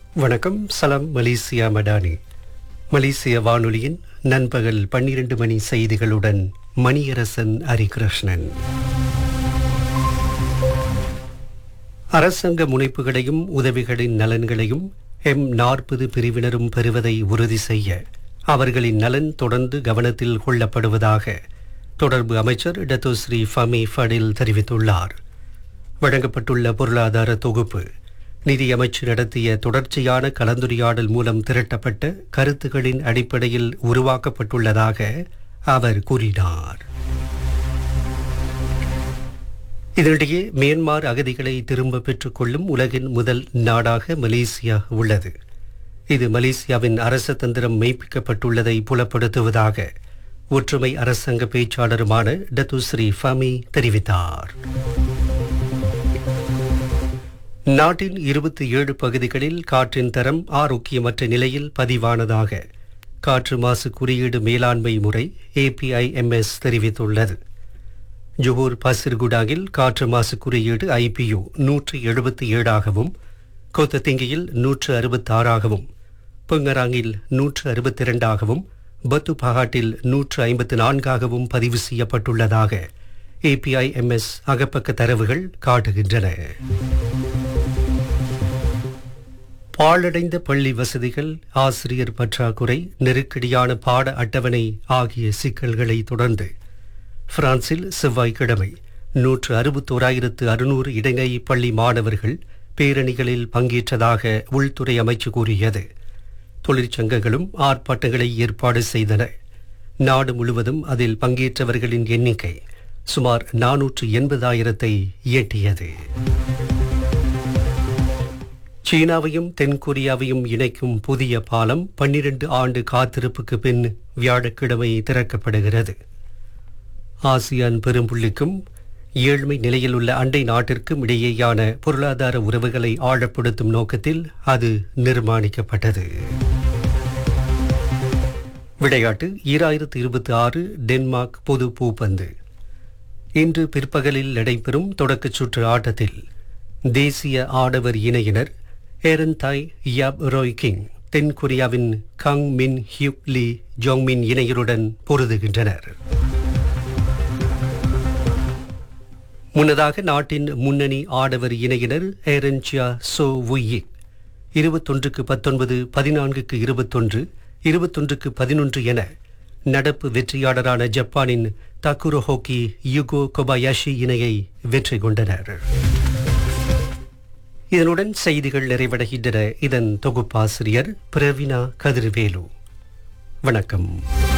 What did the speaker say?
வணக்கம் சலாம் மலேசியா மடானி மலேசிய வானொலியின் நண்பகல் பன்னிரண்டு மணி செய்திகளுடன் மணியரசன் ஹரிகிருஷ்ணன் அரசாங்க முனைப்புகளையும் உதவிகளின் நலன்களையும் எம் நாற்பது பிரிவினரும் பெறுவதை உறுதி செய்ய அவர்களின் நலன் தொடர்ந்து கவனத்தில் கொள்ளப்படுவதாக தொடர்பு அமைச்சர் டத்தோஸ்ரீ ஃபமி ஃபடில் தெரிவித்துள்ளார் வழங்கப்பட்டுள்ள பொருளாதார தொகுப்பு நிதியமைச்சு நடத்திய தொடர்ச்சியான கலந்துரையாடல் மூலம் திரட்டப்பட்ட கருத்துகளின் அடிப்படையில் உருவாக்கப்பட்டுள்ளதாக அவர் கூறினார் இதனிடையே மியான்மார் அகதிகளை திரும்ப பெற்றுக்கொள்ளும் உலகின் முதல் நாடாக மலேசியா உள்ளது இது மலேசியாவின் அரச தந்திரம் மெய்ப்பிக்கப்பட்டுள்ளதை புலப்படுத்துவதாக ஒற்றுமை அரசாங்க பேச்சாளருமான டத்துஸ்ரீ ஃபமி தெரிவித்தார் நாட்டின் இருபத்தி ஏழு பகுதிகளில் காற்றின் தரம் ஆரோக்கியமற்ற நிலையில் பதிவானதாக காற்று மாசு குறியீடு மேலாண்மை முறை ஏபிஐஎம்எஸ் தெரிவித்துள்ளது ஜொஹூர் பசிர்குடாகில் காற்று மாசு குறியீடு ஐபியு நூற்று எழுபத்தி ஏழாகவும் கொத்தத்திங்கியில் நூற்று அறுபத்தி ஆறாகவும் புங்கராங்கில் நூற்று அறுபத்தி இரண்டாகவும் பத்து பகாட்டில் நூற்று ஐம்பத்து நான்காகவும் பதிவு செய்யப்பட்டுள்ளதாக ஏபிஐஎம்எஸ் அகப்பக்க தரவுகள் காட்டுகின்றன பாழடைந்த பள்ளி வசதிகள் ஆசிரியர் பற்றாக்குறை நெருக்கடியான பாட அட்டவணை ஆகிய சிக்கல்களை தொடர்ந்து பிரான்சில் செவ்வாய்க்கிழமை நூற்று அறுபத்தோராயிரத்து அறுநூறு இடைநிலை பள்ளி மாணவர்கள் பேரணிகளில் பங்கேற்றதாக உள்துறை அமைச்சு கூறியது தொழிற்சங்கங்களும் ஆர்ப்பாட்டங்களை ஏற்பாடு செய்தன நாடு முழுவதும் அதில் பங்கேற்றவர்களின் எண்ணிக்கை சுமார் நானூற்று எண்பதாயிரத்தை எட்டியது சீனாவையும் தென்கொரியாவையும் இணைக்கும் புதிய பாலம் பன்னிரண்டு ஆண்டு காத்திருப்புக்கு பின் வியாழக்கிழமை திறக்கப்படுகிறது ஆசியான் பெரும்புள்ளிக்கும் ஏழ்மை நிலையில் உள்ள அண்டை நாட்டிற்கும் இடையேயான பொருளாதார உறவுகளை ஆழப்படுத்தும் நோக்கத்தில் அது நிர்மாணிக்கப்பட்டது விளையாட்டு ஈராயிரத்து இருபத்தி ஆறு டென்மார்க் பொது பூப்பந்து இன்று பிற்பகலில் நடைபெறும் தொடக்கச் சுற்று ஆட்டத்தில் தேசிய ஆடவர் இணையினர் ஏரன் தாய் யாப் ரோய் கிங் தென்கொரியாவின் கங் மின் ஹியூக் லி ஜோங்மின் இணையருடன் பொருதுகின்றனர் முன்னதாக நாட்டின் முன்னணி ஆடவர் இணையினர் ஏரன்சியா சோ வுயிக் இருபத்தொன்றுக்கு பத்தொன்பது பதினான்குக்கு இருபத்தொன்று இருபத்தொன்றுக்கு பதினொன்று என நடப்பு வெற்றியாளரான ஜப்பானின் தக்குரோ ஹோக்கி யுகோ கொபாயாஷி இணையை வெற்றி கொண்டனர் இதனுடன் செய்திகள் நிறைவடைகின்றன இதன் தொகுப்பாசிரியர் பிரவீனா கதிர்வேலு வணக்கம்